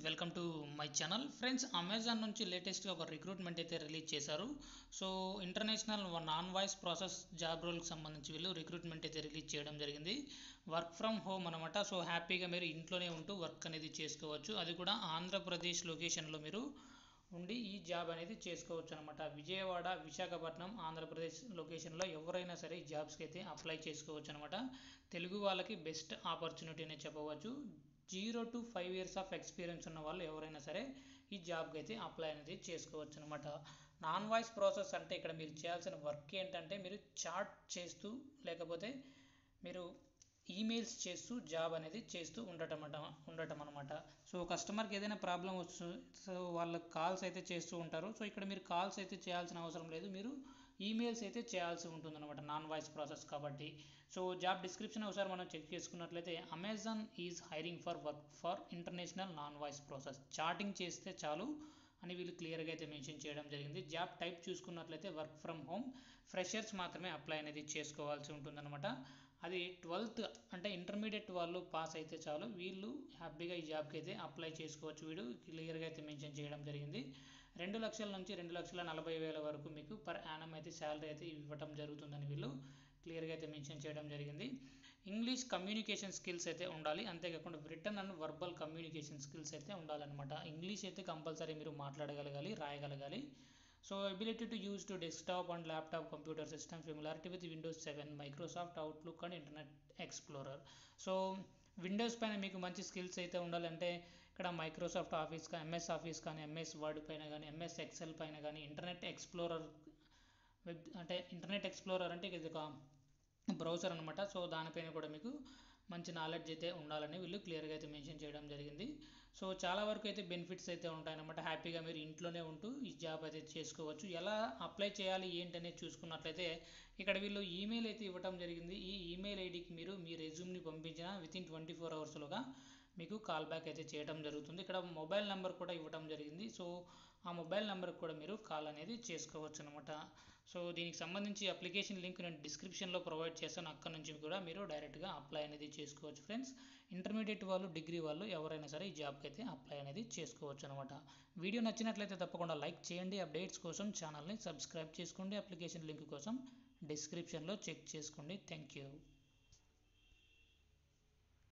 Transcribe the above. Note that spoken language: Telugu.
welcome to my channel friends Amazon నుంచి లేటెస్ట్గా ఒక రిక్రూట్మెంట్ అయితే రిలీజ్ చేశారు so international non voice process job రోల్కి సంబంధించి వీళ్ళు రిక్రూట్మెంట్ అయితే రిలీజ్ చేయడం జరిగింది వర్క్ ఫ్రమ్ హోమ్ అనమాట సో హ్యాపీగా మీరు ఇంట్లోనే ఉంటూ వర్క్ అనేది చేసుకోవచ్చు అది కూడా ఆంధ్రప్రదేశ్ లొకేషన్లో మీరు ఉండి ఈ జాబ్ అనేది చేసుకోవచ్చు అనమాట విజయవాడ విశాఖపట్నం ఆంధ్రప్రదేశ్ లొకేషన్లో ఎవరైనా సరే ఈ జాబ్స్కి అయితే అప్లై చేసుకోవచ్చు అనమాట తెలుగు వాళ్ళకి బెస్ట్ ఆపర్చునిటీ అనే చెప్పవచ్చు zero to five years of experience ఉన్న వాళ్ళు ఎవరైనా సరే ఈ జాబ్కి అయితే అప్లై అనేది చేసుకోవచ్చు అనమాట నాన్ వాయిస్ ప్రాసెస్ అంటే ఇక్కడ మీరు చేయాల్సిన వర్క్ ఏంటంటే మీరు చాట్ చేస్తూ లేకపోతే మీరు ఈమెయిల్స్ చేస్తూ జాబ్ అనేది చేస్తూ ఉండటం అట ఉండటం అనమాట సో కస్టమర్కి ఏదైనా ప్రాబ్లం వచ్చు సో వాళ్ళకి కాల్స్ అయితే చేస్తూ ఉంటారు సో ఇక్కడ మీరు కాల్స్ అయితే చేయాల్సిన అవసరం లేదు మీరు ఈమెయిల్స్ అయితే చేయాల్సి ఉంటుంది అనమాట నాన్ వాయిస్ ప్రాసెస్ కాబట్టి సో జాబ్ డిస్క్రిప్షన్ ఒకసారి మనం చెక్ చేసుకున్నట్లయితే Amazon is hiring for work for international non voice process chatting చేస్తే చాలు అని వీళ్ళు క్లియర్గా అయితే మెన్షన్ చేయడం జరిగింది జాబ్ టైప్ చూసుకున్నట్లయితే వర్క్ ఫ్రమ్ హోమ్ ఫ్రెషర్స్ మాత్రమే అప్లై అనేది చేసుకోవాల్సి ఉంటుందన్నమాట అది ట్వెల్త్ అంటే ఇంటర్మీడియట్ వాళ్ళు పాస్ అయితే చాలు వీళ్ళు హ్యాపీగా ఈ జాబ్కి అయితే అప్లై చేసుకోవచ్చు వీడు క్లియర్గా అయితే మెన్షన్ చేయడం జరిగింది రెండు లక్షల నుంచి రెండు లక్షల నలభై వేల వరకు మీకు పర్ యానం అయితే శాలరీ అయితే ఇవ్వటం జరుగుతుందని వీళ్ళు క్లియర్గా అయితే మెన్షన్ చేయడం జరిగింది ఇంగ్లీష్ కమ్యూనికేషన్ స్కిల్స్ అయితే ఉండాలి అంతేకాకుండా written and verbal communication skills అయితే ఉండాలన్నమాట ఇంగ్లీష్ అయితే కంపల్సరీ మీరు మాట్లాడగలగాలి రాయగలగాలి so ability to use to desktop and laptop computer system familiarity with Windows seven Microsoft Outlook and Internet Explorer so Windows పైన మీకు మంచి స్కిల్స్ అయితే ఉండాలంటే ఇక్కడ మైక్రోసాఫ్ట్ ఆఫీస్ కానీ ఎంఎస్ ఆఫీస్ కానీ ఎంఎస్ వర్డ్ పైన కానీ ఎంఎస్ ఎక్సెల్ పైన కానీ ఇంటర్నెట్ ఎక్స్ప్లోరర్ వెబ్ అంటే ఇంటర్నెట్ ఎక్స్ప్లోరర్ అంటే ఇది ఒక బ్రౌజర్ అనమాట సో దానిపైన కూడా మీకు మంచి నాలెడ్జ్ అయితే ఉండాలని వీళ్ళు క్లియర్గా అయితే మెన్షన్ చేయడం జరిగింది సో చాలా వరకు అయితే బెనిఫిట్స్ అయితే ఉంటాయన్నమాట హ్యాపీగా మీరు ఇంట్లోనే ఉంటూ ఈ జాబ్ అయితే చేసుకోవచ్చు ఎలా అప్లై చేయాలి ఏంటనేది చూసుకున్నట్లయితే ఇక్కడ వీళ్ళు ఈమెయిల్ అయితే ఇవ్వడం జరిగింది ఈ ఈమెయిల్ ఐడికి మీరు మీ రెజ్యూమ్ని పంపించిన విత్ ఇన్ ట్వంటీ ఫోర్ అవర్స్లోగా మీకు కాల్ బ్యాక్ అయితే చేయడం జరుగుతుంది ఇక్కడ మొబైల్ నెంబర్ కూడా ఇవ్వడం జరిగింది సో ఆ మొబైల్ నెంబర్కి కూడా మీరు కాల్ అనేది చేసుకోవచ్చు అనమాట సో దీనికి సంబంధించి అప్లికేషన్ లింక్ నేను డిస్క్రిప్షన్లో ప్రొవైడ్ చేస్తాను అక్కడ నుంచి కూడా మీరు డైరెక్ట్గా అప్లై అనేది చేసుకోవచ్చు ఫ్రెండ్స్ ఇంటర్మీడియట్ వాళ్ళు డిగ్రీ వాళ్ళు ఎవరైనా సరే ఈ జాబ్కి అయితే అప్లై అనేది చేసుకోవచ్చు అనమాట వీడియో నచ్చినట్లయితే తప్పకుండా లైక్ చేయండి అప్డేట్స్ కోసం ఛానల్ని సబ్స్క్రైబ్ చేసుకోండి అప్లికేషన్ లింక్ కోసం డిస్క్రిప్షన్లో చెక్ చేసుకోండి థ్యాంక్ యూ